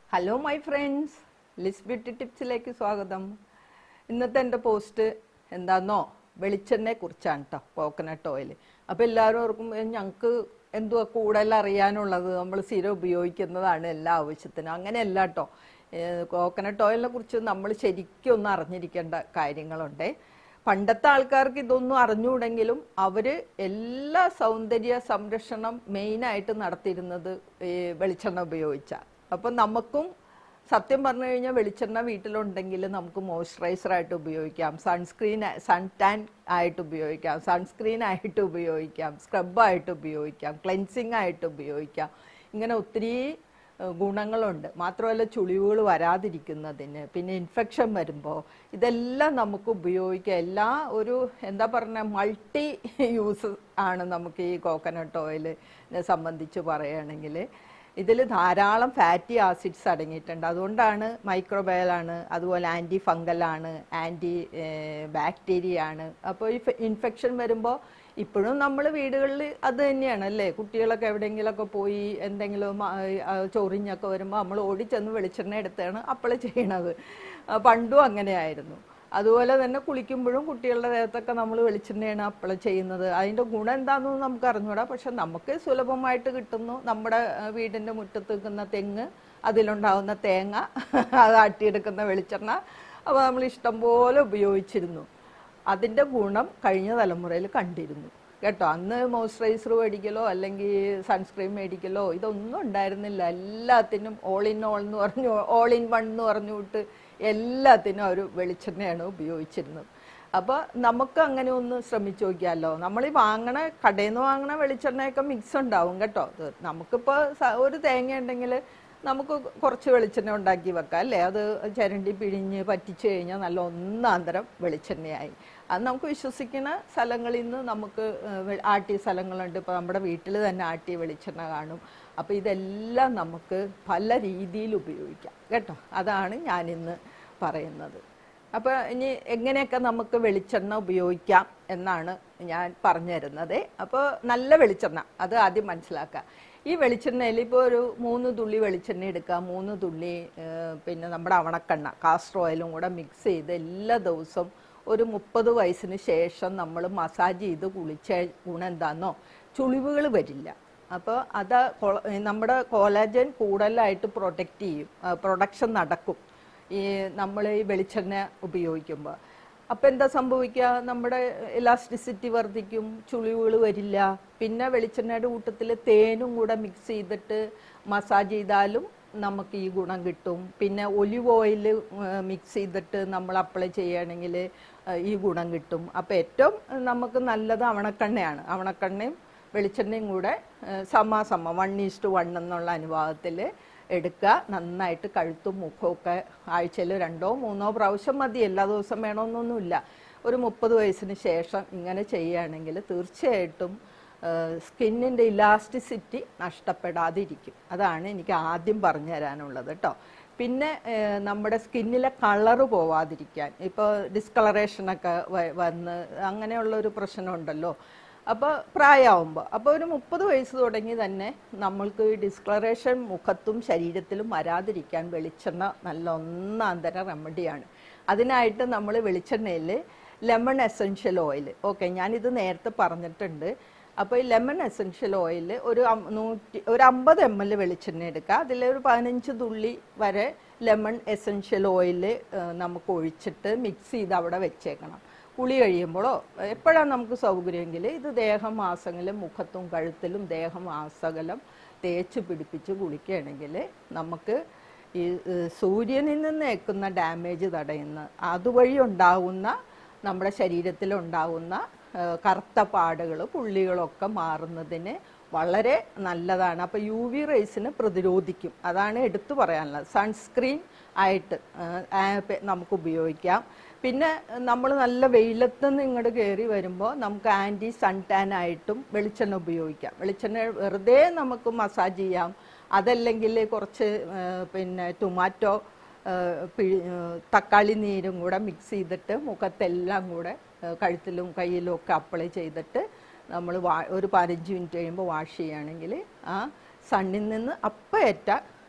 hello my friends Liz beauty ടിപ്സിലേക്ക് സ്വാഗതം ഇന്നത്തെ എൻ്റെ പോസ്റ്റ് എന്താന്നോ വെളിച്ചെണ്ണയെ കുറിച്ചാണ് കേട്ടോ കോക്കനട്ട് ഓയിൽ അപ്പോൾ എല്ലാവരും ഓർക്കും ഞങ്ങൾക്ക് എന്തുവാ കൂടുതൽ അറിയാനുള്ളത് നമ്മൾ സ്ഥിരം ഉപയോഗിക്കുന്നതാണ് എല്ലാ ആവശ്യത്തിനും അങ്ങനെയല്ല കേട്ടോ കോക്കനട്ട് ഓയിലിനെ കുറിച്ച് നമ്മൾ ശരിക്കും ഒന്ന് അറിഞ്ഞിരിക്കേണ്ട കാര്യങ്ങളുണ്ട് പണ്ടത്തെ ആൾക്കാർക്ക് ഇതൊന്നും അറിഞ്ഞുകൂടെങ്കിലും അവര് എല്ലാ സൗന്ദര്യ സംരക്ഷണം മെയിനായിട്ട് നടത്തിയിരുന്നത് ഈ വെളിച്ചെണ്ണ ഉപയോഗിച്ച അപ്പം നമുക്കും സത്യം പറഞ്ഞു കഴിഞ്ഞാൽ വെളിച്ചെണ്ണ വീട്ടിലുണ്ടെങ്കിൽ നമുക്ക് മോയ്സ്ചറൈസർ ആയിട്ട് ഉപയോഗിക്കാം സൺസ്ക്രീൻ സൺ ടാൻ ആയിട്ട് ഉപയോഗിക്കാം സൺസ്ക്രീൻ ആയിട്ട് ഉപയോഗിക്കാം സ്ക്രബായിട്ട് ഉപയോഗിക്കാം ക്ലെൻസിങ് ആയിട്ട് ഉപയോഗിക്കാം ഇങ്ങനെ ഒത്തിരി ഏഹ് ഗുണങ്ങളുണ്ട് മാത്രമല്ല ചുളിവുകൾ വരാതിരിക്കുന്നതിന് പിന്നെ ഇൻഫെക്ഷൻ വരുമ്പോൾ ഇതെല്ലാം നമുക്ക് ഉപയോഗിക്കാം എല്ലാ ഒരു എന്താ പറഞ്ഞ മൾട്ടി യൂസ് ആണ് നമുക്ക് ഈ കോക്കനട്ട് ഓയിലിനെ സംബന്ധിച്ച് പറയുകയാണെങ്കിൽ ഇതിൽ ധാരാളം ഫാറ്റി ആസിഡ്സ് അടങ്ങിയിട്ടുണ്ട് അതുകൊണ്ടാണ് മൈക്രോബയലാണ് അതുപോലെ ആൻറ്റി ഫംഗലാണ് ആൻറ്റി ബാക്ടീരിയ ആണ് അപ്പോൾ ഈ ഇൻഫെക്ഷൻ വരുമ്പോൾ ഇപ്പോഴും നമ്മൾ വീടുകളിൽ അത് തന്നെയാണ് അല്ലേ കുട്ടികളൊക്കെ എവിടെയെങ്കിലുമൊക്കെ പോയി എന്തെങ്കിലും ആ, ആ, ചൊറിഞ്ഞൊക്കെ വരുമ്പോൾ നമ്മൾ ഓടിച്ചെന്ന് വെളിച്ചെണ്ണ എടുത്താണ് അപ്പള് ചെയ്യണത് ആ, പണ്ടും അങ്ങനെയായിരുന്നു അതുപോലെ തന്നെ കുളിക്കുമ്പോഴും കുട്ടികളുടെ ദേഹത്തൊക്കെ നമ്മൾ വെളിച്ചെണ്ണയാണ് അപ്പള ചെയ്യുന്നത് അതിൻ്റെ ഗുണം എന്താണെന്ന് നമുക്ക് അറിഞ്ഞൂടാ പക്ഷെ നമുക്ക് സുലഭമായിട്ട് കിട്ടുന്നു നമ്മുടെ ആ, വീടിൻ്റെ മുറ്റത്ത് നിൽക്കുന്ന തെങ്ങ് അതിലുണ്ടാവുന്ന തേങ്ങ അത് ആട്ടിയെടുക്കുന്ന വെളിച്ചെണ്ണ അപ്പോൾ നമ്മൾ ഇഷ്ടം പോലെ ഉപയോഗിച്ചിരുന്നു അതിൻ്റെ ഗുണം കഴിഞ്ഞ തലമുറയിൽ കണ്ടിരുന്നു കേട്ടോ അന്ന് മോയ്സ്ചറൈസർ മേടിക്കലോ അല്ലെങ്കിൽ സൺസ്ക്രീൻ മേടിക്കലോ ഇതൊന്നും ഉണ്ടായിരുന്നില്ല എല്ലാത്തിനും ഓൾ ഇൻ ഓൾ എന്ന് പറഞ്ഞു ഓൾ ഇൻ വൺ എന്ന് പറഞ്ഞു വിട്ട് എല്ലാത്തിനും അവർ വെളിച്ചെണ്ണയാണ് ഉപയോഗിച്ചിരുന്നത് അപ്പോൾ നമുക്ക് അങ്ങനെ ഒന്ന് ശ്രമിച്ചു നോക്കിയാലോ നമ്മൾ ഈ വാങ്ങണ കടയിൽ നിന്ന് വാങ്ങണ വെളിച്ചെണ്ണയൊക്കെ മിക്സ് ഉണ്ടാവും കേട്ടോ ഇത് നമുക്കിപ്പോൾ സ- ഒരു തേങ്ങ ഉണ്ടെങ്കിൽ നമുക്ക് കുറച്ച് വെളിച്ചെണ്ണ ഉണ്ടാക്കി വെക്കാം അല്ലേ അത് ചിരണ്ടി പിഴിഞ്ഞ് പറ്റിച്ച് കഴിഞ്ഞാൽ നല്ല ഒന്നാന്തരം വെളിച്ചെണ്ണയായി അത് നമുക്ക് വിശ്വസിക്കുന്ന സ്ഥലങ്ങളിൽ നിന്ന് നമുക്ക് ഏഹ്, വെ- ആട്ടിയ സ്ഥലങ്ങളുണ്ട് ഇപ്പോൾ നമ്മുടെ വീട്ടിൽ തന്നെ ആട്ടിയ വെളിച്ചെണ്ണ കാണും അപ്പോൾ ഇതെല്ലാം നമുക്ക് പല രീതിയിൽ ഉപയോഗിക്കാം കേട്ടോ അതാണ് ഞാനിന്ന് പറയുന്നത് അപ്പോൾ ഇനി എങ്ങനെയൊക്കെ നമുക്ക് വെളിച്ചെണ്ണ ഉപയോഗിക്കാം എന്നാണ് ഞാൻ പറഞ്ഞു തരുന്നത് അപ്പോൾ നല്ല വെളിച്ചെണ്ണ അത് ആദ്യം മനസ്സിലാക്കുക ഈ വെളിച്ചെണ്ണയിൽ ഇപ്പോൾ ഒരു മൂന്ന് തുള്ളി വെളിച്ചെണ്ണ എടുക്കുക മൂന്ന് തുള്ളി ഏഹ്, പിന്നെ നമ്മുടെ അവണക്കെണ്ണ കാസ്റ്റർ ഓയിലും കൂടെ മിക്സ് ചെയ്ത് എല്ലാ ദിവസവും ഒരു മുപ്പത് വയസ്സിന് ശേഷം നമ്മൾ മസാജ് ചെയ്ത് കുളിച്ച ഗുണം എന്താണെന്നോ ചുളിവുകൾ വരില്ല അപ്പോൾ അത് കൊള- നമ്മുടെ കോളേജൻ കൂടുതലായിട്ട് പ്രൊട്ടക്റ്റ് ചെയ്യും പ്രൊഡക്ഷൻ നടക്കും ഈ നമ്മൾ ഈ വെളിച്ചെണ്ണ ഉപയോഗിക്കുമ്പോൾ അപ്പം എന്താ സംഭവിക്കുക നമ്മുടെ ഇലാസ്റ്റിസിറ്റി വർദ്ധിക്കും ചുളിവുകൾ വരില്ല പിന്നെ വെളിച്ചെണ്ണയുടെ കൂട്ടത്തിൽ തേനും കൂടെ മിക്സ് ചെയ്തിട്ട് മസാജ് ചെയ്താലും നമുക്ക് ഈ ഗുണം കിട്ടും പിന്നെ ഒലിവ് ഓയിൽ മിക്സ് ചെയ്തിട്ട് നമ്മൾ അപ്ലൈ ചെയ്യുകയാണെങ്കിൽ ഈ ഗുണം കിട്ടും അപ്പോൾ ഏറ്റവും നമുക്ക് നല്ലത് അവണക്കെണ്ണയാണ് അവണക്കെണ്ണയും വെളിച്ചെണ്ണയും കൂടെ ഏഹ്, സമാസമം വൺ ഈസ്റ്റ് വൺ എന്നുള്ള അനുപാതത്തിൽ എടുക്കുക നന്നായിട്ട് കഴുത്തും മുഖമൊക്കെ ആഴ്ചയിൽ രണ്ടോ മൂന്നോ പ്രാവശ്യം മതി എല്ലാ ദിവസം വേണമെന്നൊന്നുമില്ല ഒരു മുപ്പത് വയസ്സിന് ശേഷം ഇങ്ങനെ ചെയ്യുകയാണെങ്കിൽ തീർച്ചയായിട്ടും സ്കിന്നിൻ്റെ ഇലാസ്റ്റിസിറ്റി നഷ്ടപ്പെടാതിരിക്കും അതാണ് എനിക്ക് ആദ്യം പറഞ്ഞു തരാനുള്ളത് കേട്ടോ പിന്നെ ഏഹ്, നമ്മുടെ സ്കിന്നിലെ കളറ് പോവാതിരിക്കാൻ ഇപ്പോൾ ഡിസ്കളറേഷനൊക്കെ വ- വന്ന് അങ്ങനെയുള്ള ഒരു പ്രശ്നമുണ്ടല്ലോ അപ്പോൾ പ്രായമാകുമ്പോൾ അപ്പോൾ ഒരു മുപ്പത് വയസ്സ് തുടങ്ങി തന്നെ നമ്മൾക്ക് ഈ ഡിസ്കളറേഷൻ മുഖത്തും ശരീരത്തിലും വരാതിരിക്കാൻ വെളിച്ചെണ്ണ നല്ല ഒന്നാന്തര റെമഡിയാണ് അതിനായിട്ട് നമ്മൾ വെളിച്ചെണ്ണയിൽ ലെമൺ എസെൻഷ്യൽ ഓയിൽ ഓക്കെ ഞാനിത് നേരത്തെ പറഞ്ഞിട്ടുണ്ട് അപ്പോൾ ഈ ലെമൺ എസെൻഷ്യൽ ഓയിൽ ഒരു അം- നൂറ്റി ഒരു അമ്പത് എം എൽ വെളിച്ചെണ്ണ എടുക്കുക അതിൽ ഒരു പതിനഞ്ച് തുള്ളി വരെ ലെമൺ എസെൻഷ്യൽ ഓയിൽ നമുക്ക് ഒഴിച്ചിട്ട് മിക്സ് ചെയ്ത് അവിടെ വെച്ചേക്കണം കുളി കഴിയുമ്പോഴോ എപ്പോഴാണ് നമുക്ക് സൗകര്യമെങ്കിൽ ഇത് ദേഹമാസകലം മുഖത്തും കഴുത്തിലും ദേഹമാസകലം തേച്ച് പിടിപ്പിച്ച് കുളിക്കുകയാണെങ്കിൽ നമുക്ക് ഈ ഏഹ്, സൂര്യനിൽ നിന്ന് ഏൽക്കുന്ന ഡാമേജ് തടയുന്ന അതുവഴി ഉണ്ടാകുന്ന നമ്മുടെ ശരീരത്തിലുണ്ടാകുന്ന ഏഹ്, കറുത്ത പാടുകൾ പുള്ളികളൊക്കെ മാറുന്നതിന് വളരെ നല്ലതാണ് അപ്പോൾ യു വി റേസിന് പ്രതിരോധിക്കും അതാണ് എടുത്തു പറയാനുള്ളത് സൺസ്ക്രീൻ ആയിട്ട് ഏഹ്, ആ, പെ- നമുക്ക് ഉപയോഗിക്കാം പിന്നെ നമ്മൾ നല്ല വെയിലത്ത് നിന്ന് ഇങ്ങോട്ട് കയറി വരുമ്പോൾ നമുക്ക് ആൻറ്റി സൺ ടാൻ ആയിട്ടും വെളിച്ചെണ്ണ ഉപയോഗിക്കാം വെളിച്ചെണ്ണ വെറുതെ നമുക്ക് മസാജ് ചെയ്യാം അതല്ലെങ്കിൽ കുറച്ച് ഏഹ്, പിന്നെ ടൊമാറ്റോ ഏഹ്, പിഴി- ഏഹ്, തക്കാളി നീരും കൂടെ മിക്സ് ചെയ്തിട്ട് മുഖത്തെല്ലാം കൂടെ ഏഹ്, കഴുത്തിലും കയ്യിലും ഒക്കെ അപ്ലൈ ചെയ്തിട്ട് നമ്മൾ വാ ഒരു പതിനഞ്ച് മിനിറ്റ് കഴിയുമ്പോൾ വാഷ് ചെയ്യുകയാണെങ്കിൽ ആ സണ്ണിൽ നിന്ന് അപ്പം ഏറ്റ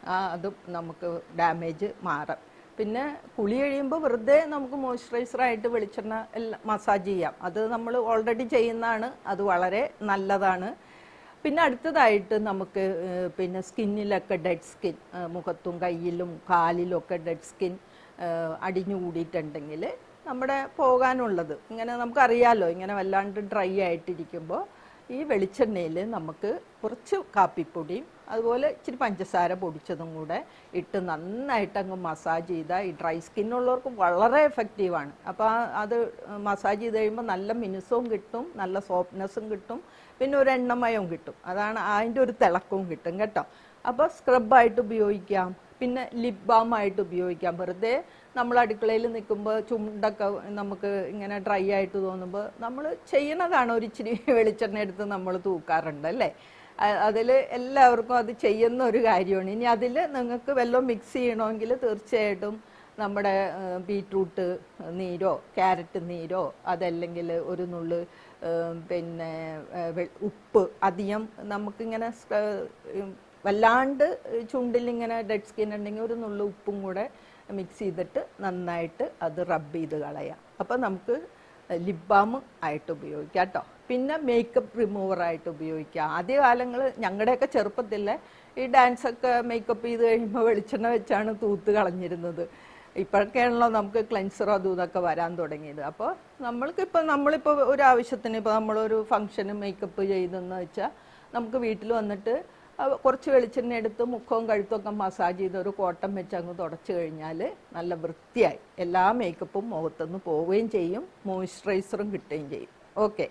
ആ അതും നമുക്ക് ഡാമേജ് മാറാം പിന്നെ കുളി കഴിയുമ്പോൾ വെറുതെ നമുക്ക് moisturizer ആയിട്ട് വെളിച്ചെണ്ണ എല്ലാം മസാജ് ചെയ്യാം അത് നമ്മൾ ഓൾറെഡി ചെയ്യുന്നതാണ് അത് വളരെ നല്ലതാണ് പിന്നെ അടുത്തതായിട്ട് നമുക്ക് ഏഹ്, പിന്നെ സ്കിന്നിലൊക്കെ ഡെഡ് സ്കിൻ മുഖത്തും കയ്യിലും കാലിലും ഒക്കെ ഡെഡ് സ്കിൻ അടിഞ്ഞു കൂടിയിട്ടുണ്ടെങ്കിൽ നമ്മുടെ പോകാനുള്ളത് ഇങ്ങനെ നമുക്കറിയാലോ ഇങ്ങനെ വല്ലാണ്ട് ഡ്രൈ ആയിട്ടിരിക്കുമ്പോൾ ഈ വെളിച്ചെണ്ണയിൽ നമുക്ക് കുറച്ച് കാപ്പിപ്പൊടിയും അതുപോലെ ഇച്ചിരി പഞ്ചസാര പൊടിച്ചതും കൂടെ ഇട്ട് നന്നായിട്ട് അങ്ങ് മസാജ് ചെയ്താൽ ഈ ഡ്രൈ സ്കിന്നുള്ളവർക്ക് വളരെ എഫക്റ്റീവാണ് അപ്പോൾ അത് മസാജ് ചെയ്ത് കഴിയുമ്പോൾ നല്ല മിനുസവും കിട്ടും നല്ല സോഫ്റ്റ്നെസ്സും കിട്ടും പിന്നെ ഒരു എണ്ണമയവും കിട്ടും അതാണ് അതിൻ്റെ ഒരു തിളക്കവും കിട്ടും കേട്ടോ അപ്പോൾ സ്ക്രബായിട്ട് ഉപയോഗിക്കാം പിന്നെ ലിപ് ബാം ആയിട്ട് ഉപയോഗിക്കാം വെറുതെ നമ്മൾ അടുക്കളയിൽ നിൽക്കുമ്പോൾ ചുണ്ടൊക്കെ നമുക്ക് ഇങ്ങനെ ഡ്രൈ ആയിട്ട് തോന്നുമ്പോൾ നമ്മൾ ചെയ്യണതാണ് ഒരു ഇച്ചിരി വെളിച്ചെണ്ണ എടുത്ത് നമ്മൾ തൂക്കാറുണ്ട് അല്ലേ അതിൽ എല്ലാവർക്കും അത് ചെയ്യുന്ന ഒരു കാര്യമാണ് ഇനി അതിൽ നിങ്ങൾക്ക് വല്ലതും മിക്സ് ചെയ്യണമെങ്കിൽ തീർച്ചയായിട്ടും നമ്മുടെ ഏഹ്, ബീട്രൂട്ട് നീരോ ക്യാരറ്റ് നീരോ അതല്ലെങ്കിൽ ഒരു നുള്ള് ഏഹ്, പിന്നെ ഏഹ്, വെ- ഉപ്പ് അധികം നമുക്കിങ്ങനെ സ്ക- ഉം, വല്ലാണ്ട് ചുണ്ടിലിങ്ങനെ ഡെഡ് സ്കിൻ ഉണ്ടെങ്കിൽ ഒരു നുള്ളു ഉപ്പും കൂടെ മിക്സ് ചെയ്തിട്ട് നന്നായിട്ട് അത് റബ്ബ് ചെയ്ത് കളയാം അപ്പം നമുക്ക് ലിപ് ബാം ആയിട്ട് ഉപയോഗിക്കാം കേട്ടോ പിന്നെ മേക്കപ്പ് റിമൂവർ ആയിട്ട് ഉപയോഗിക്കാം ആദ്യ കാലങ്ങൾ ഞങ്ങളുടെയൊക്കെ ചെറുപ്പത്തിലെ ഈ ഡാൻസ് ഒക്കെ മേക്കപ്പ് ചെയ്ത് കഴിയുമ്പോൾ വെളിച്ചെണ്ണ വെച്ചാണ് തൂത്ത് കളഞ്ഞിരുന്നത് ഇപ്പോഴൊക്കെയാണല്ലോ നമുക്ക് ക്ലെൻസറോ അതും ഇതൊക്കെ വരാൻ തുടങ്ങിയത് അപ്പോൾ നമ്മൾക്കിപ്പോൾ നമ്മളിപ്പോൾ ഒരു ആവശ്യത്തിന് ഇപ്പോൾ നമ്മളൊരു ഫംഗ്ഷന് മേക്കപ്പ് ചെയ്തെന്ന് വെച്ചാൽ നമുക്ക് വീട്ടിൽ വന്നിട്ട് അവ- കുറച്ച് വെളിച്ചെണ്ണ എടുത്ത് മുഖവും കഴുത്തൊക്കെ മസാജ് ചെയ്ത് ഒരു കോട്ടം വെച്ച് അങ്ങ് തുടച്ച് കഴിഞ്ഞാൽ നല്ല വൃത്തിയായി എല്ലാ മേക്കപ്പും മുഖത്തുനിന്ന് പോവുകയും ചെയ്യും മോയ്സ്ചറൈസറും കിട്ടുകയും ചെയ്യും ഓക്കെ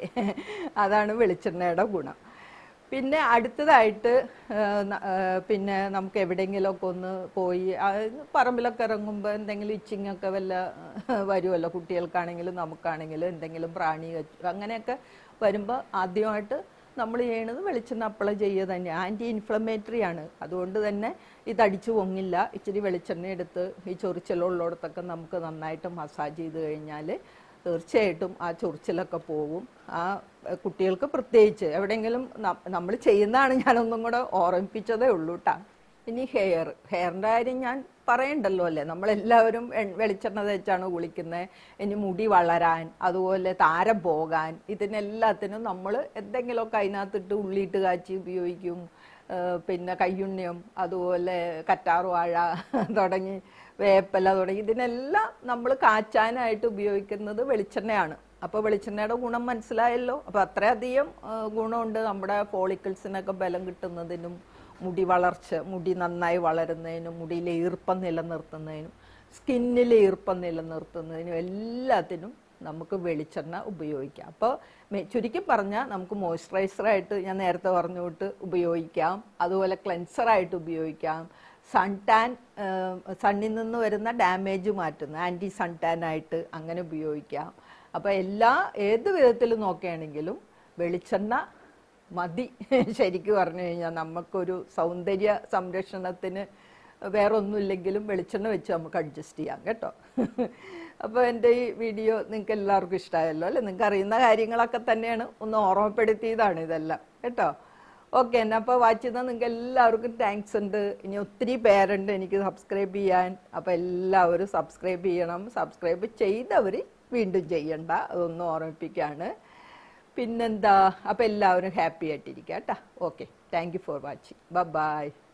അതാണ് വെളിച്ചെണ്ണയുടെ ഗുണം പിന്നെ അടുത്തതായിട്ട് ആ, ന- ആ, പിന്നെ നമുക്ക് എവിടെയെങ്കിലുമൊക്കെ ഒന്ന് പോയി ആ, പറമ്പിലൊക്കെ ഇറങ്ങുമ്പോൾ എന്തെങ്കിലും ഇച്ചിങ് ഒക്കെ വല്ല വരുമല്ലോ കുട്ടികൾക്കാണെങ്കിലും നമുക്കാണെങ്കിലും എന്തെങ്കിലും പ്രാണി കച്ചു അങ്ങനെയൊക്കെ വരുമ്പോൾ ആദ്യമായിട്ട് നമ്മൾ ചെയ്യണത് വെളിച്ചെണ്ണ അപ്ലൈ ചെയ്യുക തന്നെ ആൻറ്റി ഇൻഫ്ലമേറ്ററി ആണ് അതുകൊണ്ട് തന്നെ ഇത് അടിച്ചു പൊങ്ങില്ല ഇച്ചിരി വെളിച്ചെണ്ണ എടുത്ത് ഈ ചൊറിച്ചിലുള്ളിടത്തൊക്കെ നമുക്ക് നന്നായിട്ട് മസാജ് ചെയ്ത് കഴിഞ്ഞാൽ തീർച്ചയായിട്ടും ആ ചൊറിച്ചിലൊക്കെ പോവും ആ എഹ്, കുട്ടികൾക്ക് പ്രത്യേകിച്ച് എവിടെയെങ്കിലും നമ്മൾ ചെയ്യുന്നതാണ് ഞാനൊന്നും കൂടെ ഓർമ്മിപ്പിച്ചതേ ഉള്ളൂ കേട്ടാ ഇനി ഹെയർ ഹെയറിൻ്റെ കാര്യം ഞാൻ പറയണ്ടല്ലോ അല്ലേ നമ്മളെല്ലാവരും എൺ- വെളിച്ചെണ്ണ തേച്ചാണ് കുളിക്കുന്നത് ഇനി മുടി വളരാൻ അതുപോലെ താരം പോകാൻ ഇതിനെല്ലാത്തിനും നമ്മൾ എന്തെങ്കിലുമൊക്കെ അതിനകത്തിട്ട് ഉള്ളിയിട്ട് കാച്ചി ഉപയോഗിക്കും ഏഹ് പിന്നെ കയ്യുണ്ണിയം അതുപോലെ കറ്റാർവാഴ തുടങ്ങി വേപ്പല തുടങ്ങി ഇതിനെല്ലാം നമ്മൾ കാച്ചാനായിട്ട് ഉപയോഗിക്കുന്നത് വെളിച്ചെണ്ണയാണ് അപ്പോൾ വെളിച്ചെണ്ണയുടെ ഗുണം മനസ്സിലായല്ലോ അപ്പോൾ അത്രയധികം ആ, ഗുണമുണ്ട് നമ്മുടെ ഫോളിക്കിൾസിനൊക്കെ ബലം കിട്ടുന്നതിനും മുടി വളർച്ച മുടി നന്നായി വളരുന്നതിനും മുടിയിലെ ഈർപ്പം നിലനിർത്തുന്നതിനും സ്കിന്നിലെ ഈർപ്പം നിലനിർത്തുന്നതിനും എല്ലാത്തിനും നമുക്ക് വെളിച്ചെണ്ണ ഉപയോഗിക്കാം അപ്പോൾ ചുരുക്കി പറഞ്ഞാൽ നമുക്ക് മോയ്സ്ചറൈസറായിട്ട് ഞാൻ നേരത്തെ പറഞ്ഞു വിട്ട് ഉപയോഗിക്കാം അതുപോലെ ക്ലെൻസറായിട്ട് ഉപയോഗിക്കാം സൺ ടാൻ സണ്ണിൽ നിന്ന് വരുന്ന ഡാമേജ് മാറ്റുന്ന ആൻറ്റി സൺ ടാൻ ആയിട്ട് അങ്ങനെ ഉപയോഗിക്കാം അപ്പോൾ എല്ലാ ഏത് വിധത്തിൽ നോക്കുകയാണെങ്കിലും വെളിച്ചെണ്ണ മതി ശരിക്കും പറഞ്ഞു കഴിഞ്ഞാൽ നമുക്കൊരു സൗന്ദര്യ സംരക്ഷണത്തിന് വേറെ ഒന്നുമില്ലെങ്കിലും വെളിച്ചെണ്ണ വെച്ച് നമുക്ക് അഡ്ജസ്റ്റ് ചെയ്യാം കേട്ടോ അപ്പോൾ എൻ്റെ ഈ വീഡിയോ നിങ്ങൾക്ക് എല്ലാവർക്കും ഇഷ്ടമായല്ലോ അല്ലേ നിങ്ങൾക്ക് അറിയുന്ന കാര്യങ്ങളൊക്കെ തന്നെയാണ് ഒന്ന് ഓർമ്മപ്പെടുത്തിയതാണ് ഇതെല്ലാം കേട്ടോ ഓക്കെ എന്നെ അപ്പോൾ വാച്ച് ചെയ്താൽ നിങ്ങൾക്ക് എല്ലാവർക്കും താങ്ക്സ് ഉണ്ട് ഇനി ഒത്തിരി പേരുണ്ട് എനിക്ക് സബ്സ്ക്രൈബ് ചെയ്യാൻ അപ്പോൾ എല്ലാവരും സബ്സ്ക്രൈബ് ചെയ്യണം സബ്സ്ക്രൈബ് ചെയ്തവർ വീണ്ടും ചെയ്യണ്ട അതൊന്നും ഓർമ്മിപ്പിക്കുകയാണ് പിന്നെന്താ അപ്പോൾ എല്ലാവരും ഹാപ്പി ആയിട്ടിരിക്കുക കേട്ടോ okay thank you for watching by